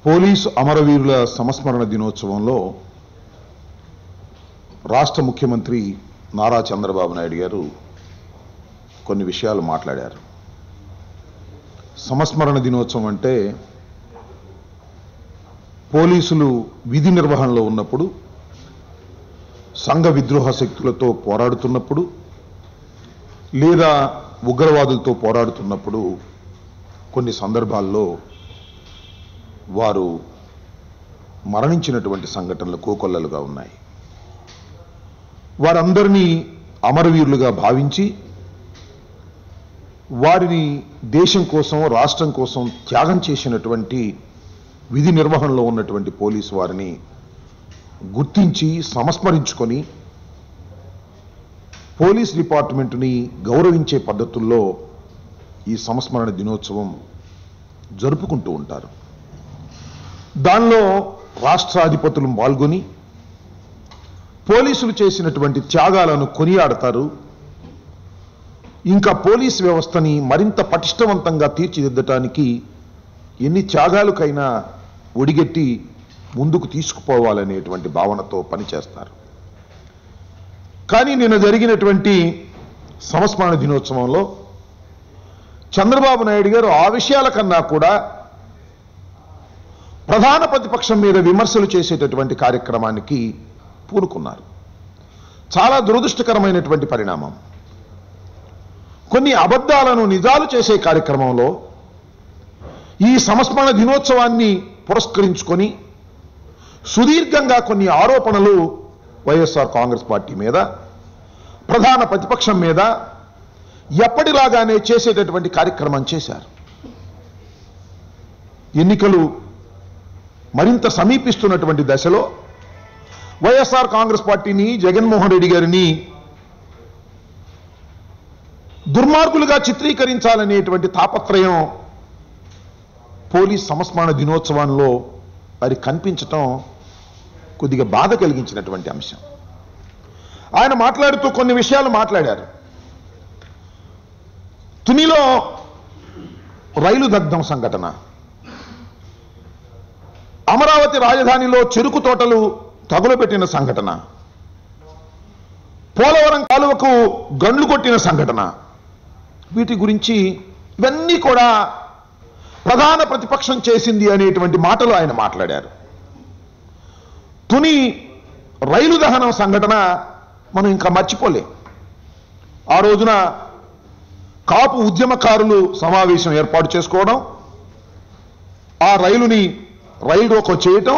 police అమరవీరుల సంస్మరణ దినోత్సవంలో రాష్ట్ర ముఖ్యమంత్రి నారా చంద్రబాబు నాయుడు గారు కొన్ని విషయాలు మాట్లాడారు సంస్మరణ దినోత్సవం అంటే పోలీసులు విధి నిర్వహణలో ఉన్నప్పుడు సంఘ విద్రోహ శక్తులతో పోరాడుతున్నప్పుడు లేదా ఉగ్రవాదులతో పోరాడుతున్నప్పుడు కొన్ని సందర్భాల్లో వారు మరణించినటువంటి సంఘటనలు కోకొల్లలుగా ఉన్నాయి వారందరినీ అమరవీరులుగా భావించి వారిని దేశం కోసం రాష్ట్రం కోసం త్యాగం చేసినటువంటి విధి నిర్వహణలో ఉన్నటువంటి పోలీసు వారిని గుర్తించి సంస్మరించుకొని పోలీస్ డిపార్ట్మెంటుని గౌరవించే పద్ధతుల్లో ఈ సంస్మరణ దినోత్సవం జరుపుకుంటూ ఉంటారు దానిలో రాష్ట్రాధిపతులు పాల్గొని పోలీసులు చేసినటువంటి త్యాగాలను కొనియాడతారు ఇంకా పోలీస్ వ్యవస్థని మరింత పటిష్టవంతంగా తీర్చిదిద్దటానికి ఎన్ని త్యాగాలకైనా ఒడిగట్టి ముందుకు తీసుకుపోవాలనేటువంటి భావనతో పనిచేస్తారు కానీ నిన్న జరిగినటువంటి సంస్మరణ దినోత్సవంలో చంద్రబాబు నాయుడు గారు ఆ విషయాల కన్నా కూడా ప్రధాన ప్రతిపక్షం మీద విమర్శలు చేసేటటువంటి కార్యక్రమానికి పూనుకున్నారు చాలా దురదృష్టకరమైనటువంటి పరిణామం కొన్ని అబద్ధాలను నిజాలు చేసే కార్యక్రమంలో ఈ సంస్మరణ దినోత్సవాన్ని పురస్కరించుకొని సుదీర్ఘంగా కొన్ని ఆరోపణలు వైఎస్ఆర్ కాంగ్రెస్ పార్టీ మీద ప్రధాన ప్రతిపక్షం మీద ఎప్పటిలాగానే చేసేటటువంటి కార్యక్రమం చేశారు ఎన్నికలు మరింత సమీపిస్తున్నటువంటి దశలో వైఎస్ఆర్ కాంగ్రెస్ పార్టీని జగన్మోహన్ రెడ్డి గారిని దుర్మార్గులుగా చిత్రీకరించాలనేటువంటి తాపత్రయం పోలీస్ సంస్మరణ దినోత్సవంలో మరి కనిపించటం కొద్దిగా బాధ కలిగించినటువంటి అంశం ఆయన మాట్లాడుతూ కొన్ని విషయాలు మాట్లాడారు తునిలో రైలు దగ్ధం సంఘటన అమరావతి రాజధానిలో చెరుకు తోటలు తగులబెట్టిన సంఘటన పోలవరం కాలువకు గండ్లు కొట్టిన సంఘటన వీటి గురించి ఇవన్నీ కూడా ప్రధాన ప్రతిపక్షం చేసింది అనేటువంటి మాటలు ఆయన మాట్లాడారు తుని రైలు దహనం సంఘటన మనం ఇంకా మర్చిపోలేం ఆ రోజున కాపు ఉద్యమకారులు సమావేశం ఏర్పాటు చేసుకోవడం ఆ రైలుని రైలు రోకో చేయటం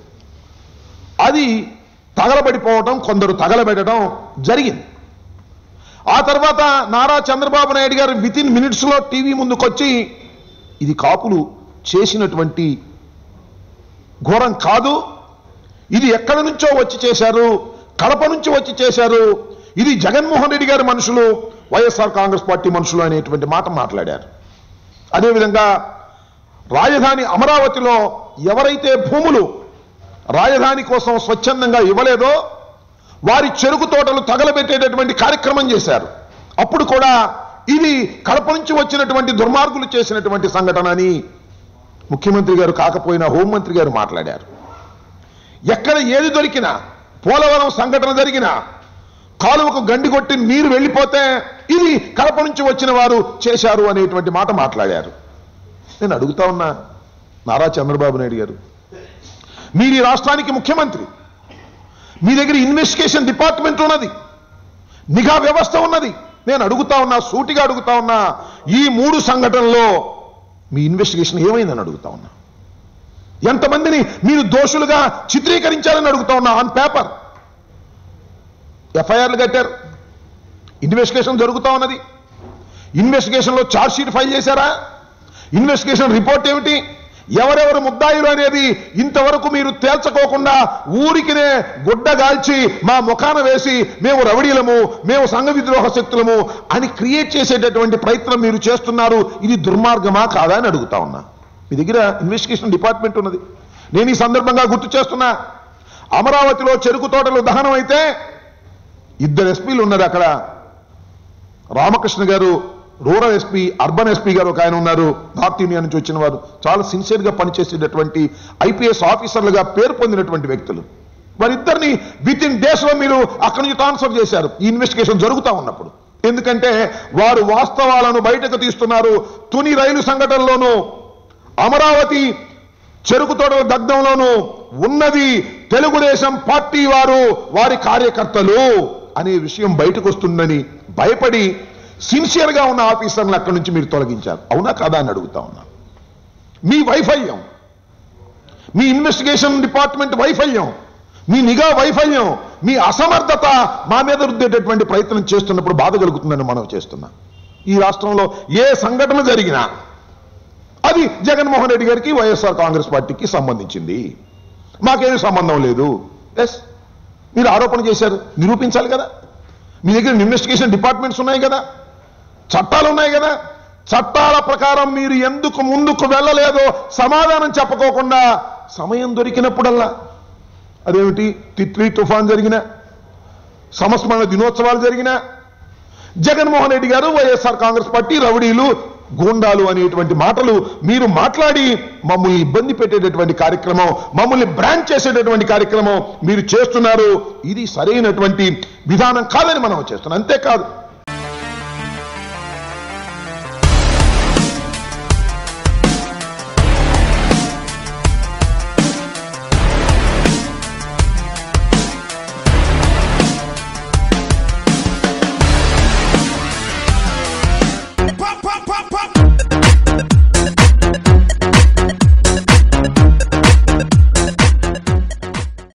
అది తగలబడిపోవటం కొందరు తగలబెట్టడం జరిగింది ఆ తర్వాత నారా చంద్రబాబు నాయుడు గారు విత్ ఇన్ మినిట్స్లో టీవీ ముందుకొచ్చి ఇది కాపులు చేసినటువంటి ఘోరం కాదు ఇది ఎక్కడి నుంచో వచ్చి చేశారు కడప నుంచి వచ్చి చేశారు ఇది జగన్మోహన్ రెడ్డి గారి మనుషులు వైఎస్ఆర్ కాంగ్రెస్ పార్టీ మనుషులు అనేటువంటి మాట మాట్లాడారు అదేవిధంగా రాజధాని అమరావతిలో ఎవరైతే భూములు రాజధాని కోసం స్వచ్ఛందంగా ఇవ్వలేదో వారి చెరుకు తోటలు తగలబెట్టేటటువంటి కార్యక్రమం చేశారు అప్పుడు కూడా ఇది కడప నుంచి వచ్చినటువంటి దుర్మార్గులు చేసినటువంటి సంఘటన అని ముఖ్యమంత్రి గారు కాకపోయినా హోంమంత్రి గారు మాట్లాడారు ఎక్కడ ఏది దొరికినా పోలవరం సంఘటన జరిగినా కాలువకు గండి కొట్టి నీరు వెళ్ళిపోతే ఇది కడప నుంచి వచ్చిన వారు చేశారు అనేటువంటి మాట మాట్లాడారు నేను అడుగుతా ఉన్నా నారా చంద్రబాబు నాయుడు గారు మీరు ఈ రాష్ట్రానికి ముఖ్యమంత్రి మీ దగ్గర ఇన్వెస్టిగేషన్ డిపార్ట్మెంట్ ఉన్నది నిఘా వ్యవస్థ ఉన్నది నేను అడుగుతా ఉన్నా సూటిగా అడుగుతా ఉన్నా ఈ మూడు సంఘటనలో మీ ఇన్వెస్టిగేషన్ ఏమైందని అడుగుతా ఉన్నా ఎంతమందిని మీరు దోషులుగా చిత్రీకరించాలని అడుగుతా ఉన్నా ఆన్ పేపర్ ఎఫ్ఐఆర్లు కట్టారు ఇన్వెస్టిగేషన్ జరుగుతా ఉన్నది ఇన్వెస్టిగేషన్లో ఛార్జ్ షీట్ ఫైల్ చేశారా ఇన్వెస్టిగేషన్ రిపోర్ట్ ఏమిటి ఎవరెవరు ముద్దాయిలు అనేది ఇంతవరకు మీరు తేల్చకోకుండా ఊరికినే గుడ్డగాల్చి మా ముఖాన వేసి మేము రవడీలము మేము సంఘ విద్రోహ శక్తులము అని క్రియేట్ చేసేటటువంటి ప్రయత్నం మీరు చేస్తున్నారు ఇది దుర్మార్గమా కాదా అని అడుగుతా ఉన్నా మీ దగ్గర ఇన్వెస్టిగేషన్ డిపార్ట్మెంట్ ఉన్నది నేను ఈ సందర్భంగా గుర్తు చేస్తున్నా అమరావతిలో చెరుకు తోటలు దహనం అయితే ఇద్దరు ఎస్పీలు ఉన్నారు అక్కడ రామకృష్ణ గారు రూరల్ ఎస్పీ అర్బన్ ఎస్పీ గారు ఒక ఆయన ఉన్నారు నార్త్ ఇండియా నుంచి వచ్చిన వారు చాలా సిన్సియర్ గా పనిచేసేటటువంటి ఐపీఎస్ ఆఫీసర్లుగా పేరు పొందినటువంటి వ్యక్తులు వారిద్దరిని విత్ ఇన్ డేస్ లో మీరు అక్కడి నుంచి ట్రాన్స్ఫర్ చేశారు ఈ ఇన్వెస్టిగేషన్ జరుగుతా ఉన్నప్పుడు ఎందుకంటే వారు వాస్తవాలను బయటకు తీస్తున్నారు తుని రైలు సంఘటనలోనూ అమరావతి చెరుకు తోటల దగ్ధంలోనూ ఉన్నది తెలుగుదేశం పార్టీ వారు వారి కార్యకర్తలు అనే విషయం బయటకు వస్తుందని భయపడి సిన్సియర్ గా ఉన్న ఆఫీసర్లను అక్కడి నుంచి మీరు తొలగించారు అవునా కాదా అని అడుగుతా ఉన్నా మీ వైఫల్యం మీ ఇన్వెస్టిగేషన్ డిపార్ట్మెంట్ వైఫల్యం మీ నిఘా వైఫల్యం మీ అసమర్థత మా మీద రుద్దేటటువంటి ప్రయత్నం చేస్తున్నప్పుడు బాధ కలుగుతుందని మనం చేస్తున్నాం ఈ రాష్ట్రంలో ఏ సంఘటన జరిగినా అది జగన్మోహన్ రెడ్డి గారికి వైఎస్ఆర్ కాంగ్రెస్ పార్టీకి సంబంధించింది మాకేమీ సంబంధం లేదు ఎస్ మీరు ఆరోపణ చేశారు నిరూపించాలి కదా మీ దగ్గర ఇన్వెస్టిగేషన్ డిపార్ట్మెంట్స్ ఉన్నాయి కదా చట్టాలు ఉన్నాయి కదా చట్టాల ప్రకారం మీరు ఎందుకు ముందుకు వెళ్ళలేదో సమాధానం చెప్పుకోకుండా సమయం దొరికినప్పుడల్లా అదేమిటి తిత్లీ తుఫాన్ జరిగిన సంస్మరణ దినోత్సవాలు జరిగిన జగన్మోహన్ రెడ్డి గారు వైఎస్ఆర్ కాంగ్రెస్ పార్టీ రౌడీలు గూండాలు అనేటువంటి మాటలు మీరు మాట్లాడి మమ్మల్ని ఇబ్బంది పెట్టేటటువంటి కార్యక్రమం మమ్మల్ని బ్రాండ్ చేసేటటువంటి కార్యక్రమం మీరు చేస్తున్నారు ఇది సరైనటువంటి విధానం కాదని మనం చేస్తున్నాం అంతేకాదు